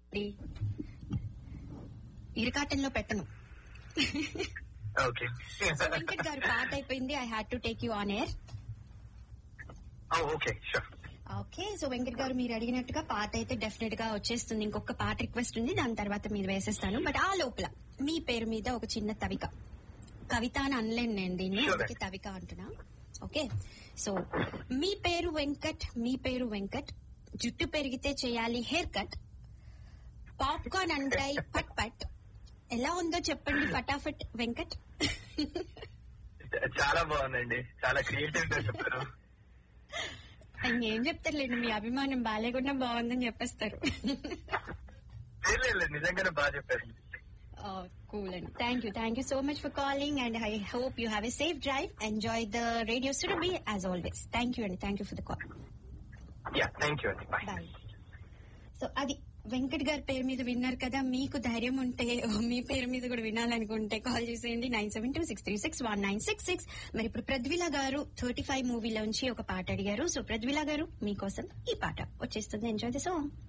ఇరకాటంలో పెట్టను okay so Venkat గారు పాట అయిపోయింది I had to take you on air okay sure okay so Venkat గారు మీరు అడిగినట్టుగా పాట అయితే డెఫినెట్ గా వచ్చేస్తుంది ఇంకొక పాట రిక్వెస్ట్ ఉంది దాని తర్వాత మీరు వేసేస్తాను బట్ ఆ లోపల మీ పేరు మీద ఒక చిన్న తవిక కవిత అని అనలేను నేను దీన్ని Sure. అందుకే తవిక అంటున్నా ఓకే సో మీ పేరు వెంకట్ మీ పేరు వెంకట్ జుట్టు పెరిగితే చేయాలి హెయిర్ కట్ పాప్కార్న్ అంటాయి పట్ పట్ ఎలా ఉందో చెప్పండి ఫటాఫట్ వెంకట్ చాలా బాగుందండి చాలా క్రియేటివ్ గా చెప్పారు ఇంకేం చెప్తారులేండి మీ అభిమానం బాగాలేకుండా బాగుందని చెప్పేస్తారు లేదు, లేదు, లేదు, నిజంగానే బాగా చెప్పారు Oh, cool. And thank you. Thank you so much for calling. And I hope you have a safe drive. Enjoy the radio Surabhi as always. Thank you and thank you for the call. Yeah thank you అండి bye Bye. So అది వెంకట్ గారి పేరు మీద విన్నారు కదా మీకు ధైర్యం ఉంటే మీ పేరు మీద కూడా వినాలనుకుంటే కాల్ చేసేయండి nine seven two six three six one nine six six మరి ఇప్పుడు ప్రద్విల గారు థర్టీ ఫైవ్ మూవీలోంచి ఒక పాట అడిగారు సో ప్రద్విల గారు మీకోసం ఈ పాట వచ్చేస్తుంది ఎంజాయ్ ది సాంగ్